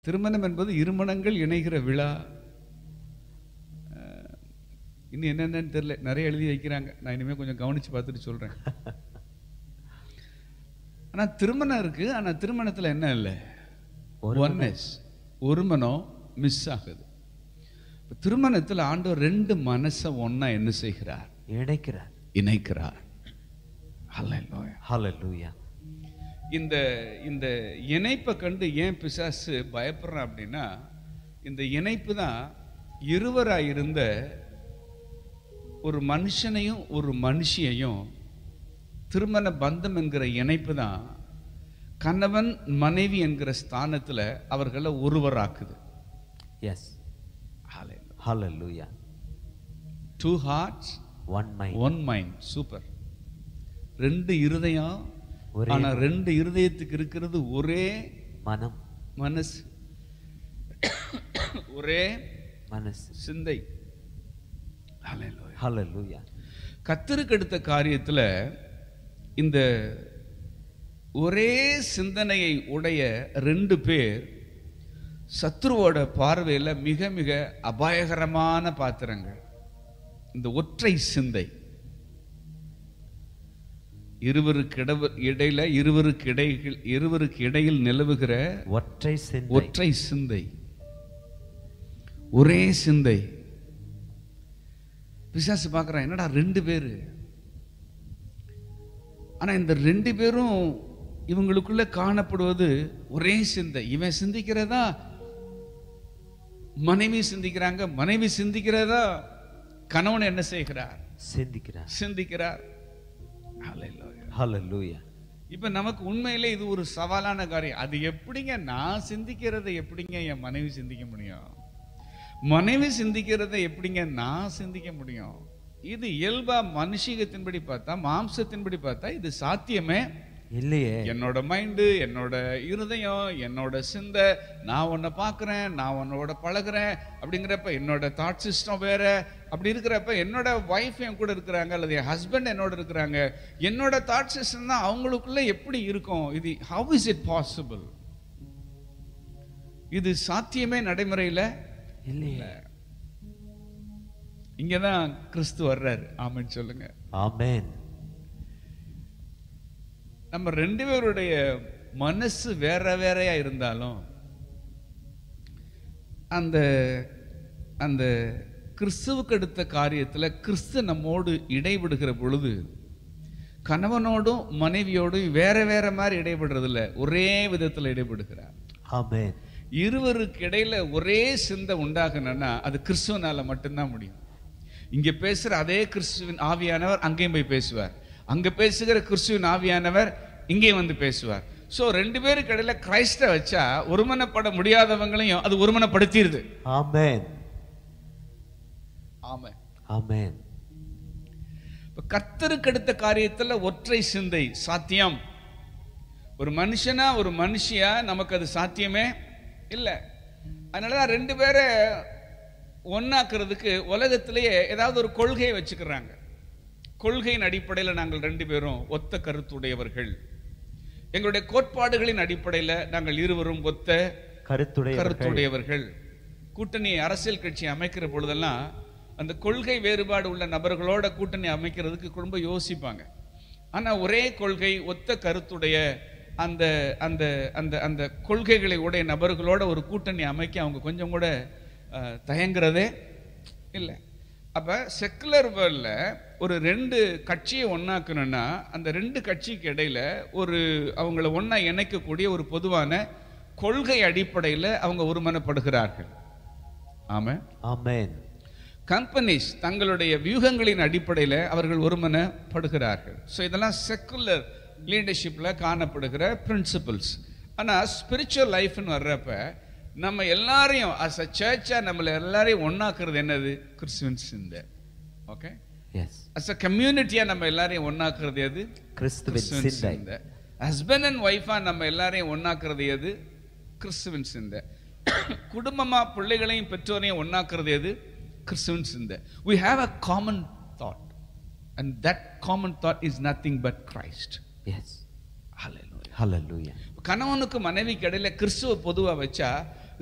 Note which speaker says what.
Speaker 1: திருமணம் என்பது இருமணங்கள் இணைகிற விழா அஹ், இன்னும் என்னென்னு தெரியல நிறைய எழுதி வைக்கிறாங்க நான் இனிமேல் கொஞ்சம் கவனிச்சு பார்த்துட்டு சொல்றேன் ஆனா திருமணம் இருக்கு ஆனா திருமணத்துல என்ன இல்லை ஒன்னஸ் ஒரு மனம் மிஸ் ஆகுது இப்ப திருமணத்துல ஆண்டவர் ரெண்டு மனசை ஒண்ணா என்ன செய்கிறார்
Speaker 2: இணைக்கிறார்
Speaker 1: இணைக்கிறார் Hallelujah.
Speaker 2: ஹalleluya
Speaker 1: இந்த இந்த இணைப்பை கண்டு ஏன் பிசாசு பயப்படுறான் அப்படின்னா இந்த இணைப்பு தான் இருவராக இருந்த ஒரு மனுஷனையும் ஒரு மனுஷியையும் திருமண பந்தம் என்கிற இணைப்பு தான் கணவன் மனைவி என்கிற ஸ்தானத்தில் அவர்களை ஒருவராக்குது
Speaker 2: yes hallelujah
Speaker 1: two hearts
Speaker 2: one mind
Speaker 1: one mind super ரெண்டு இருதயம்
Speaker 2: ஒரே
Speaker 1: ஆனா ரெண்டு இருதயத்துக்கு இருக்கிறது ஒரே
Speaker 2: மனம்
Speaker 1: மனசு ஒரே
Speaker 2: மனசு
Speaker 1: சிந்தை Hallelujah.
Speaker 2: ஹalleluya
Speaker 1: கத்தருக்கு எடுத்த காரியத்துல இந்த ஒரே சிந்தனையை உடைய ரெண்டு பேர் சத்ருவோட பார்வையில மிக மிக அபாயகரமான பாத்திரங்கள் இந்த ஒற்றை சிந்தை இருவருக்கு இடவ- இடையில இருவருக்கு இடையில் இருவருக்கு இடையில் நிலவுகிற
Speaker 2: ஒற்றை சிந்தை
Speaker 1: ஒற்றை சிந்தை ஒரே சிந்தை பிசாசு பார்க்கறான் என்னடா ரெண்டு பேரு ஆனா இந்த ரெண்டு பேரும் இவங்களுக்குள்ள காணப்படுவது ஒரே சிந்தை இவன் சிந்திக்கிறதா மனைவி சிந்திக்கிறாங்க மனைவி சிந்திக்கிறதா கணவன் என்ன செய்கிறார்
Speaker 2: சிந்திக்கிறார்
Speaker 1: சிந்திக்கிறார் Hallelujah.
Speaker 2: ஹalleluya
Speaker 1: இப்ப நமக்கு உண்மையிலே இது ஒரு சவாலான காரியம் அது எப்படிங்க நான் சிந்திக்கிறதை எப்படிங்க என் மனைவி சிந்திக்க முடியும் மனைவி சிந்திக்கிறதை எப்படிங்க நான் சிந்திக்க முடியும் இது இயல்பா மனுஷிகத்தின்படி பார்த்தா மாம்சத்தின்படி பார்த்தா இது சாத்தியமே
Speaker 2: இல்லையே
Speaker 1: என்னோட மைண்டு என்னோட இருதயம் என்னோட சிந்தை நான் உன்னை பார்க்குறேன் நான் உன்னோட பழகுறேன் அப்படிங்கிறப்ப என்னோட தாட் சிஸ்டம் வேற அப்படி இருக்கிறப்ப என்னோட ஒய்ஃப் என் கூட இருக்கிறாங்க அல்லது என் ஹஸ்பண்ட் என்னோட இருக்கிறாங்க என்னோட தாட் சிஸ்டம் தான் அவங்களுக்குள்ள எப்படி இருக்கும் இது ஹவ் இஸ் இட் பாசிபிள் இது சாத்தியமே நடைமுறையில்
Speaker 2: இல்லையே
Speaker 1: இங்கே தான் கிறிஸ்து வர்றாரு ஆமென்னு சொல்லுங்க
Speaker 2: ஆமென்
Speaker 1: நம்ம ரெண்டு பேருடைய மனசு வேற வேறையா இருந்தாலும் அந்த அந்த கிறிஸ்துவுக்கு அடுத்த காரியத்துல கிறிஸ்து நம்மோடு இடைவிடுகிற பொழுது கணவனோடும் மனைவியோடும் வேற வேற மாதிரி இடைபடுறது இல்ல ஒரே விதத்துல இடைபடுகிறார்
Speaker 2: ஆமென்
Speaker 1: இருவருக்கு இடையில ஒரே சிந்தை உண்டாகணும்னா அது கிறிஸ்துவனால மட்டும்தான் முடியும் இங்க பேசுற அதே கிறிஸ்துவின் ஆவியானவர் அங்கேயும் போய் பேசுவார் அங்க பேசுகிற கிறிஸ்துவின் ஆவியானவர் இங்கேயும் வந்து பேசுவார் சோ ரெண்டு பேருக்கு இடையில கிரைஸ்ட வச்சா ஒருமனப்பட முடியாதவங்களையும் அது ஒருமனப்படுத்திடுது
Speaker 2: ஆமென்
Speaker 1: ஆமா
Speaker 2: ஆமென்
Speaker 1: இப்ப கர்த்தருக்கு அடுத்த காரியத்துல ஒற்றை சிந்தை சாத்தியம் ஒரு மனுஷனா ஒரு மனுஷியா நமக்கு அது சாத்தியமே இல்லை அதனாலதான் ரெண்டு பேரை ஒன்னாக்குறதுக்கு உலகத்திலேயே ஏதாவது ஒரு கொள்கையை வச்சுக்கிறாங்க கொள்கையின் அடிப்படையில் நாங்கள் ரெண்டு பேரும் ஒத்த கருத்துடையவர்கள் எங்களுடைய கோட்பாடுகளின் அடிப்படையில் நாங்கள் இருவரும் ஒத்த
Speaker 2: கருத்துடைய
Speaker 1: கருத்துடையவர்கள் கூட்டணி அரசியல் கட்சி அமைக்கிற பொழுதெல்லாம் அந்த கொள்கை வேறுபாடு உள்ள நபர்களோட கூட்டணி அமைக்கிறதுக்கு ரொம்ப யோசிப்பாங்க ஆனா ஒரே கொள்கை ஒத்த கருத்துடைய அந்த அந்த அந்த அந்த கொள்கைகளை உடைய நபர்களோட ஒரு கூட்டணி அமைக்க அவங்க கொஞ்சம் கூட அஹ், தயங்குறதே இல்லை அப்ப செக்குலர் வேர்ல்ட்ல ஒரு ரெண்டு கட்சியை ஒண்ணாக்கணும்னா அந்த ரெண்டு கட்சிக்கு இடையில ஒரு அவங்கள ஒண்ணா இணைக்கக்கூடிய ஒரு பொதுவான கொள்கை அடிப்படையில் அவங்க ஒருமனப்படுகிறார்கள் ஆமா
Speaker 2: ஆமென்
Speaker 1: கம்பெனிஸ் தங்களுடைய வியூகங்களின் அடிப்படையில் அவர்கள் ஒருமனப்படுகிறார்கள் ஸோ இதெல்லாம் செக்குலர் லீடர்ஷிப்பில் காணப்படுகிற பிரின்சிபல்ஸ் ஆனால் ஸ்பிரிச்சுவல் லைஃப்னு வர்றப்ப நம்ம எல்லாரையும் அஸ் அ சர்ச்சாக நம்மளை எல்லாரையும் ஒன்றாக்குறது என்னது கிறிஸ்துவன் சிந்தை ஓகே
Speaker 2: எஸ்
Speaker 1: அஸ் அ கம்யூனிட்டியாக நம்ம எல்லாரையும் ஒன்றாக்குறது எது
Speaker 2: கிறிஸ்துவின்
Speaker 1: கிறிஸ்துவின்
Speaker 2: சிந்தை
Speaker 1: சிந்தை ஹஸ்பண்ட் அண்ட் ஒய்ஃபா நம்ம எல்லாரையும் ஒண்ணாக்குறது எது கிறிஸ்துவின் சிந்தை குடும்பமா பிள்ளைகளையும் பெற்றோரையும் ஒண்ணாக்குறது எது கிறிஸ்துவின் சிந்தை we have a common thought and that common thought is nothing but christ
Speaker 2: yes
Speaker 1: hallelujah
Speaker 2: ஹalleluya
Speaker 1: கணவனுக்கு மனைவிக்கு இடையில கிறிஸ்துவ பொதுவா வச்சா